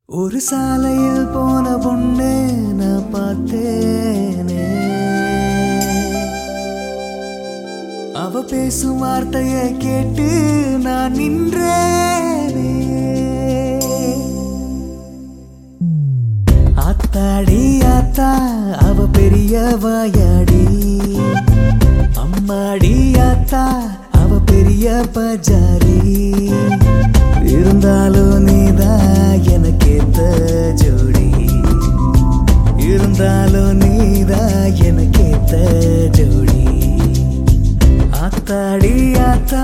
ஒரு சாலையில் போன பொண்ணு நான் பார்த்தேனே அவ பேசும் வார்த்தைய கேட்டு நான் நின்றேனே ஆத்தாடி ஆத்தா அவ பெரிய வாயாடி அம்மாடி ஆத்தா அவ பெரிய பஜாரி இருந்தாலும் நீதான் எனக்கேத்த ஜோடி இருந்தாலும் நீதான் எனக்கேத்த ஜோடி ஆத்தாடி ஆத்தா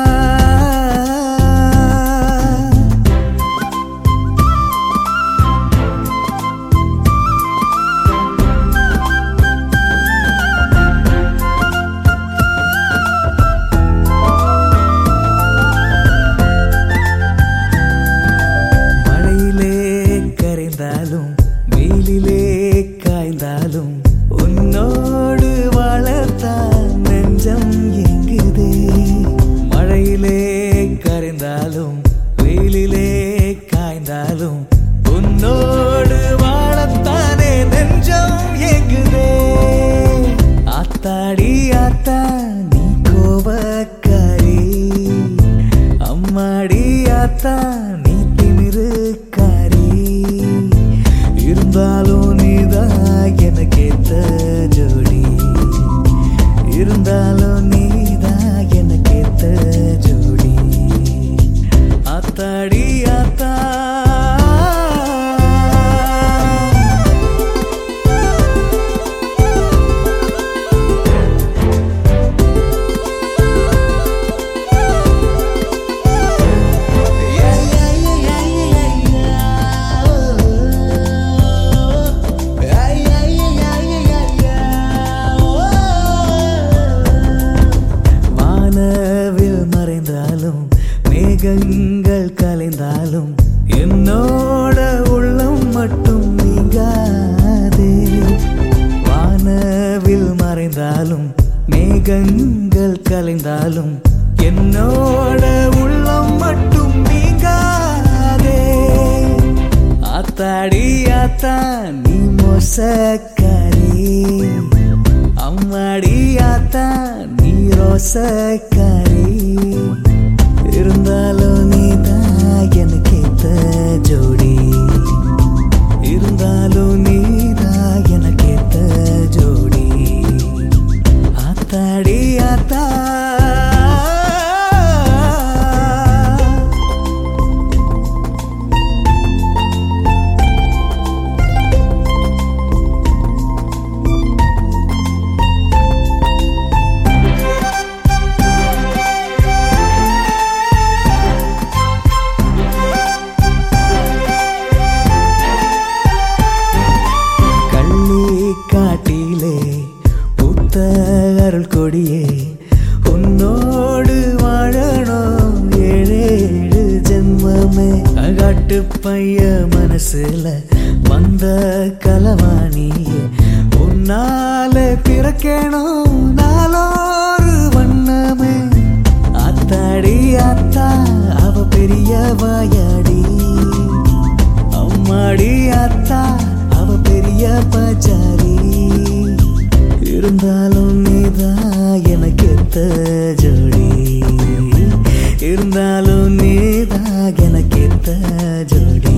மழையிலே கரைந்தாலும் வெயிலிலே காய்ந்தாலும் உன்னோடு வாழத்தான் நெஞ்சம் எங்குதே மழையிலே கரைந்தாலும் வெயிலிலே காய்ந்தாலும் உன்னோடு வாழத்தானே நெஞ்சம் எங்குதே ஆத்தாடி ஆத்தா நீ கோபக்காரி அம்மாடி ஆத்தா நீ திமிருக்காரி இருந்தாலும் நீதான் எனக்கேத்த ஜோடி இருந்தாலும் நீதான் எனக்கேத்த ஜோடி ஆத்தாடி ஆத்தா வானவில் மறைந்தாலும் மேகங்கள் கலைந்தாலும் என்னோட உள்ளம் மட்டும் நீங்காதே வானவில் மறைந்தாலும் மேகங்கள் கலைந்தாலும் என்னோட உள்ளம் மட்டும் நீங்காதே ஆத்தாடி ஆத்தா நீ மோசக்காரி அம்மாடி ஆத்தா நீ ரோசக்காரி இருந்தாலும் நீதான் எனக்கு ஏத்த ஜோடி இருந்தாலும் நீதான் எனக்கு ஏத்த ஜோடி ஆத்தாடி ஆத்தா கள்ளி காட்டிலே பூத்த அருள் கொடியே உன்னோடு வாழணும் ஏழேழு ஜென்மமே அகாட்டு பைய மனசுல வந்த கலவாணியே உன்னால பிறக்கணும் நாளோரு வண்ணமே ஆத்தாடி ஆத்தா அவ பெரிய வாயாடி அம்மாடி ஆத்தா அவ பெரிய பஜாரி இருந்தாலும் நீதான் எனக்கு எத்த ஜோடி இருந்தாலும் நீதான் எனக்கு எத்த ஜோடி